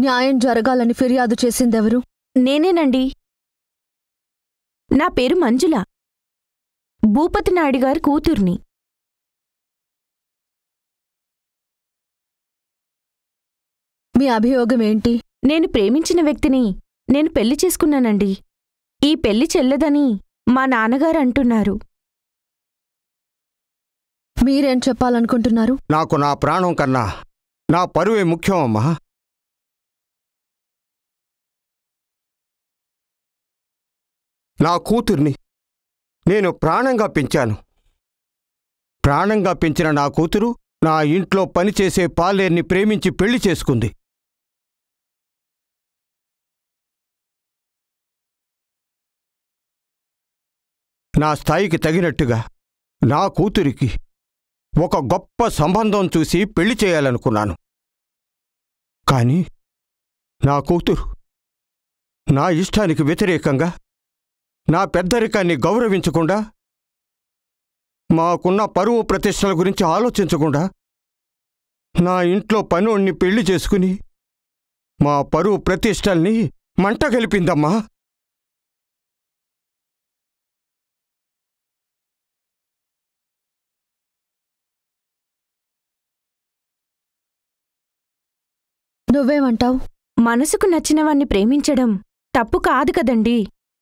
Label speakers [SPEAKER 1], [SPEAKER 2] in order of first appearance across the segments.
[SPEAKER 1] న్యాయం జరగాలని ఫిర్యాదు చేసిందెవరు
[SPEAKER 2] నేనేనండి నా పేరు మంజుల భూపతి నాయుడు గారి కూతుర్ని
[SPEAKER 1] మీ అభియోగం ఏంటి
[SPEAKER 2] నేను ప్రేమించిన వ్యక్తిని నేను పెళ్లి చేసుకున్నానండి ఈ పెళ్లి చెల్లదని మా నాన్నగారు అంటున్నారు
[SPEAKER 1] మీరేం చెప్పాలనుకుంటున్నారు
[SPEAKER 3] నాకు నా ప్రాణం కన్నా నా పరువే ముఖ్యం అమ్మా నా కూతుర్ని నేను ప్రాణంగా పెంచాను ప్రాణంగా పెంచిన నా కూతురు నా ఇంట్లో పనిచేసే పాలేర్ని ప్రేమించి పెళ్లి చేసుకుంది నా స్థాయికి తగినట్టుగా నా కూతురికి ఒక గొప్ప సంబంధం చూసి పెళ్లి చేయాలనుకున్నాను కానీ నా కూతురు నా ఇష్టానికి వ్యతిరేకంగా నా పెద్దరికాన్ని గౌరవించకుండా మాకున్న పరువు ప్రతిష్టల గురించి ఆలోచించకుండా నా ఇంట్లో పనోణ్ణి పెళ్లి చేసుకుని మా పరువు ప్రతిష్టల్ని మంట గలిపిందమ్మా
[SPEAKER 1] నువ్వేమంటావు
[SPEAKER 2] మనసుకు నచ్చినవాణ్ణి ప్రేమించడం తప్పు కాదు కదండి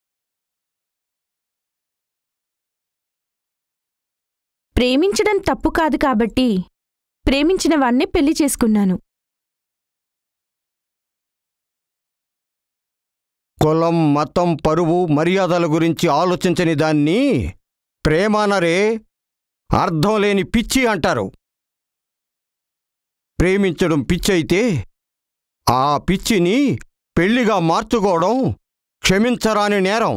[SPEAKER 2] ప్రేమించడం తప్పు కాదు కాబట్టి ప్రేమించిన వాణ్ణి పెళ్లి చేసుకున్నాను
[SPEAKER 3] కులం మతం పరువు మర్యాదల గురించి ఆలోచించని దాన్ని ప్రేమానరే అర్థం లేని పిచ్చి అంటారు ప్రేమించడం పిచ్చి అయితే ఆ పిచ్చిని పెళ్లిగా మార్చుకోవడం క్షమించరాని నేరం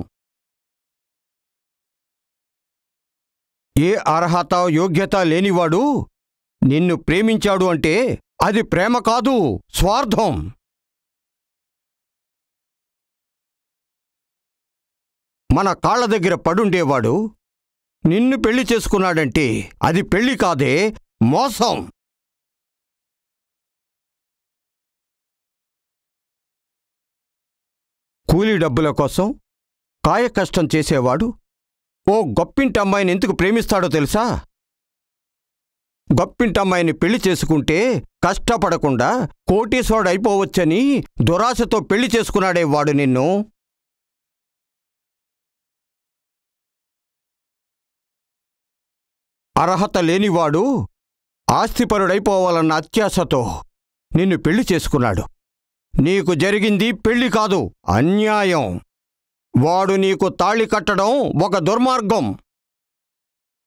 [SPEAKER 3] ఏ అర్హత యోగ్యత లేనివాడు నిన్ను ప్రేమించాడు అంటే అది ప్రేమ కాదు స్వార్థం మన కాళ్ళ దగ్గర పడుండేవాడు నిన్ను పెళ్లి చేసుకున్నాడంటే అది పెళ్లి కాదే మోసం కూలీ డబ్బుల కోసం కాయ కష్టం చేసేవాడు ఓ గొప్పింటి అమ్మాయిని ఎందుకు ప్రేమిస్తాడో తెలుసా గొప్పింటమ్మాయిని పెళ్లి చేసుకుంటే కష్టపడకుండా కోటీశ్వరుడైపోవచ్చని దురాశతో పెళ్లి చేసుకున్నాడే వాడు నిన్ను అర్హత లేనివాడు ఆస్తిపరుడైపోవాలన్న అత్యాశతో నిన్ను పెళ్లి చేసుకున్నాడు నీకు జరిగింది పెళ్లి కాదు అన్యాయం వాడు నీకు తాళి కట్టడం ఒక దుర్మార్గం